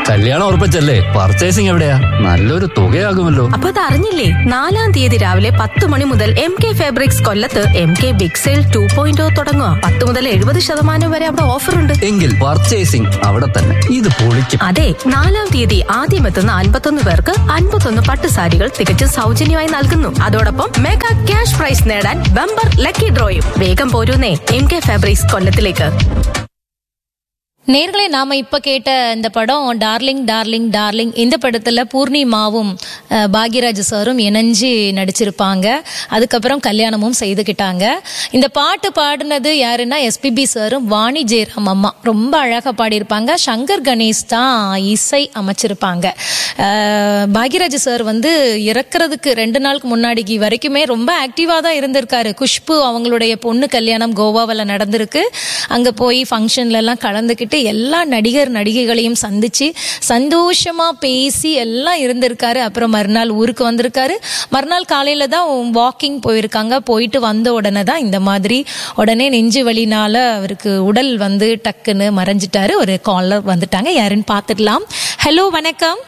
കല്യാണം ഉറപ്പിച്ചല്ലേ പർച്ചേസിംഗ് എവിടെയാ നല്ലൊരു തുകയാകുമല്ലോ അപ്പൊ അത് അറിഞ്ഞില്ലേ നാലാം തീയതി രാവിലെ പത്ത് മണി മുതൽ എം കെ ഫാബ്രിക്സ് കൊല്ലത്ത് M K big sale two point തുടങ്ങുക പത്ത് മുതൽ എഴുപത് ശതമാനം വരെ അവിടെ ഓഫർ ഉണ്ട് എങ്കിൽ പർച്ചേസിംഗ് അവിടെ തന്നെ ഇത് പൊളിക്കും അതെ നാലാം തീയതി ആദ്യം എത്തുന്ന അൻപത്തൊന്ന് പേർക്ക് അൻപത്തൊന്ന് പട്ട് സാരികൾ തികച്ചും സൗജന്യമായി നൽകുന്നു അതോടൊപ്പം മെഗാ ക്യാഷ് പ്രൈസ് നേടാൻ ബമ്പർ ലക്കി ഡ്രോയും வேகம் போருனே எம் கே ஃபேப்ரிக்ஸ் கொல்லத்திலேக்கு நேர்களே நாம இப்ப கேட்ட இந்த படம் டார்லிங் டார்லிங் டார்லிங் இந்த படத்துல பூர்ணிமாவும் அஹ், பாக்யராஜ் சாரும் இணைஞ்சு நடிச்சிருப்பாங்க அதுக்கப்புறம் கல்யாணமும் செய்துக்கிட்டாங்க இந்த பாட்டு பாடினது யாருன்னா எஸ்பிபி சாரும் வாணி ஜெயராம் அம்மா ரொம்ப அழகா பாடியிருப்பாங்க சங்கர் கணேஷ் தான் இசை அமைச்சிருப்பாங்க அஹ், பாக்யராஜ் சார் வந்து இறக்குறதுக்கு ரெண்டு நாளுக்கு முன்னாடிக்கு வரைக்குமே ரொம்ப ஆக்டிவா தான் இருந்திருக்காரு குஷ்பு அவங்களுடைய பொண்ணு கல்யாணம் கோவாவில் நடந்திருக்கு அங்க போய் ஃபங்க்ஷன்ல எல்லாம் கலந்துக்கிட்டு எல்லா நடிகர் நடிகைகளையும் சந்திச்சு சந்தோஷமா பேசி எல்லாம் இருந்திருக்காரு அப்புறம் மறுநாள் ஊருக்கு வந்திருக்காரு மறுநாள் காலையில தான் வாக்கிங் போயிருக்காங்க போயிட்டு வந்த உடனே தான் இந்த மாதிரி உடனே நெஞ்சு வலினால அவருக்கு உடல் வந்து டக்குன்னு மறைஞ்சிட்டாரு ஒரு காலர் வந்துட்டாங்க யாருன்னு பார்த்துடலாம் ஹலோ வணக்கம்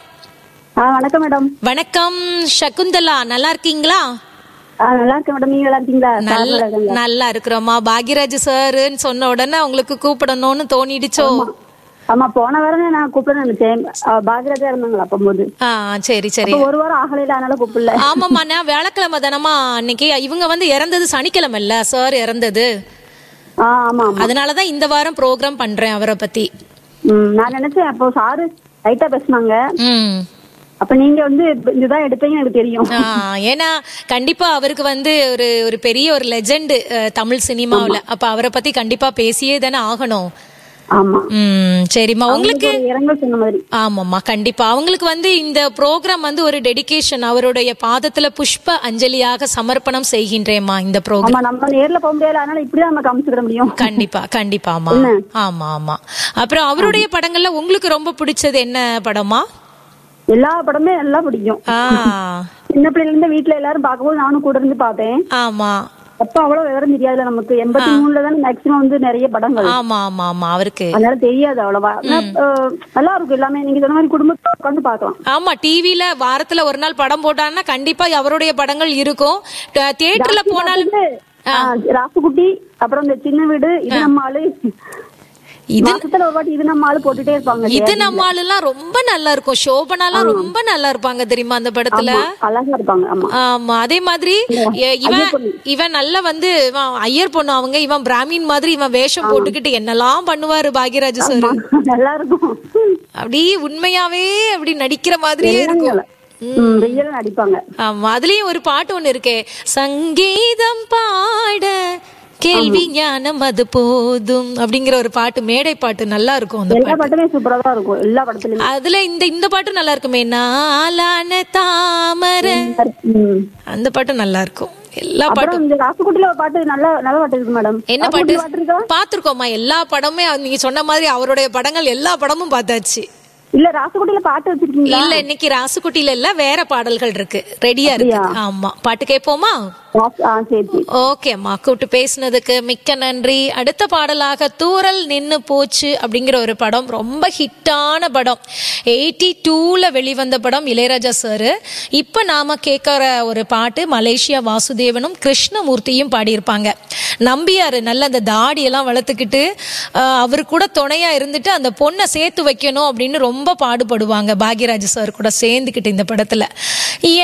ஆ வணக்கம் மேடம் வணக்கம் சகுந்தலா நல்லா இருக்கீங்களா ஆ நல்லா இருக்கேன் மேடம் நீங்க நல்லா இருக்கீங்களா சார் நல்ல நல்லா இருக்கீங்களா? நல்லா இருக்கிறோமா பாக்யராஜ் சார்ன்னு சொன்ன உடனே உங்களுக்கு கூப்பிடணும்னு தோணிடுச்சோ ஆமா போன வாரம் நான் கூப்பிட நினைச்சேன் ஆ, பாக்யராஜா இருந்தாங்களா அப்போது ஆ சரி சரி அப்ப ஒரு வாரம் ஆகலையில அதனால கூப்பிடல ஆமாம்மா நான் வியாழக்கிழமை தானமா அன்னைக்கு இவங்க வந்து இறந்தது சனிக்கிழமை இல்ல சார் இறந்தது ஆ ஆமா ஆமா அதனாலதான் இந்த வாரம் ப்ரோக்ராம் பண்றேன் அவரை பத்தி ம், நான் நினைச்சேன் அப்போ சாரு லைட்டா பேசுனாங்க ம் அப்ப நீங்க வந்து இதுதான் எடுப்பீங்கன்னு எனக்கு தெரியும் ஆ, ஏன்னா கண்டிப்பா அவருக்கு வந்து ஒரு ஒரு பெரிய ஒரு லெஜெண்ட் தமிழ் சினிமாவுல அப்ப அவரை பத்தி கண்டிப்பா பேசியே தானே ஆகணும் ஆமா ம் சரிம்மா உங்களுக்கு ஒரு இரங்கல் சொன்ன மாதிரி ஆமாம்மா கண்டிப்பா அவங்களுக்கு வந்து இந்த ப்ரோக்ராம் வந்து ஒரு டெடிகேஷன் அவருடைய பாதத்துல புஷ்ப அஞ்சலியாக சமர்ப்பணம் செய்கின்றேம்மா இந்த ப்ரோக்ராம் ஆமா நம்ம நேர்ல போக முடியாது அதனால இப்படிதான் நம்ம காமிச்சுக்கிட முடியும் கண்டிப்பா கண்டிப்பாமா ஆமா ஆமா அப்புறம் அவருடைய படங்கள்ல உங்களுக்கு ரொம்ப பிடிச்சது என்ன படமா எல்லா படமே நல்லா பிடிக்கும் ஆ சின்ன பிள்ளைல இருந்து வீட்டுல எல்லாரும் பார்க்கும்போது நானும் கூட இருந்து பார்த்தேன் ஆமா அப்ப அவ்வளவு விவரம் தெரியாதுல நமக்கு எண்பத்தி மூணுல தானே மேக்சிமம் வந்து நிறைய படங்கள் ஆமா ஆமா ஆமா அவருக்கு அதனால தெரியாது அவ்வளவா ஆனா, அஹ், நல்லா இருக்கும் எல்லாமே நீங்க சொன்ன மாதிரி குடும்பத்தை உட்காந்து பார்க்கலாம் ஆமா டிவில வாரத்துல ஒரு நாள் படம் போட்டாங்கன்னா கண்டிப்பா அவருடைய படங்கள் இருக்கும் தியேட்டர்ல போனாலும் வந்து, ஆஹ், ராசுகுட்டி அப்புறம் இந்த சின்ன வீடு இது நம்ம ஆளு இது மாசத்துல ஒரு வாட்டி இது நம்ம ஆளு போட்டுட்டே இருப்பாங்க இது நம்ம ஆளுலாம் ரொம்ப நல்லா இருக்கும் சோபனாலாம் ரொம்ப நல்லா இருப்பாங்க தெரியுமா அந்த படத்துல ஆமா, அழகா இருப்பாங்க ஆமா ஆமா அதே மாதிரி எ- இவன் இவன் நல்ல வந்து இவன் ஐயர் பொண்ணு அவங்க இவன் பிராமின் மாதிரி இவன் வேஷம் போட்டுக்கிட்டு என்னெல்லாம் பண்ணுவாரு பாக்யராஜ் சார் நல்லா இருக்கும் அப்படியே உண்மையாவே அப்படி நடிக்கிற மாதிரியே இருக்கும் ரியலா நடிப்பாங்க ஆமா அதுலயும் ஒரு பாட்டு ஒண்ணு இருக்கே சங்கீதம் பாட கேள்வி ஞானம் அது போதும் அப்படிங்கிற ஒரு பாட்டு மேடை பாட்டு நல்லா இருக்கும் அந்த எல்லா படத்துலயும் சூப்பரா தான் இருக்கும் எல்லா படத்துலயும் அதுல இந்த இந்த பாட்டு நல்லா இருக்குமே நாளான தாமரை ம். அந்த பாட்டு நல்லா இருக்கும் எல்லா பாட்டும் அப்புறம் இந்த ராசுகுட்டில ஒரு பாட்டு நல்ல நல்ல பாட்டு இருக்கு மேடம் என்ன பாட்டு ராசுகுட்டி பாட்டு இருக்கா பாத்துருக்கோமா எல்லா படமே நீங்க சொன்ன மாதிரி அவருடைய படங்கள் எல்லா படமும் பார்த்தாச்சு இல்ல ராசுகுட்டில பாட்டு வச்சிருக்கீங்களா இல்ல இன்னைக்கு ராசுகுட்டில இல்ல வேற பாடல்கள் இருக்கு ரெடியா இருக்கு ஆமா பாட்டு கேட்போமா ராசு- ஆ சரி சரி ஓகேம்மா கூப்பிட்டு பேசுனதுக்கு மிக்க நன்றி அடுத்த பாடலாக தூரல் நின்னு போச்சு அப்படிங்கிற ஒரு படம் ரொம்ப ஹிட்டான படம் எயிட்டி டூல வெளிவந்த படம் இளையராஜா சார் இப்ப நாம கேட்கற ஒரு பாட்டு மலேசியா வாசுதேவனும் கிருஷ்ணமூர்த்தியும் பாடியிருப்பாங்க நம்பியாரு நல்ல அந்த தாடியெல்லாம் வளர்த்துக்கிட்டு ஆஹ், அவரு கூட துணையா இருந்துட்டு அந்த பொண்ணை சேர்த்து வைக்கணும் அப்படின்னு ரொம்ப பாடுபடுவாங்க பாக்யராஜ் சார் கூட சேர்ந்துக்கிட்டு இந்த படத்துல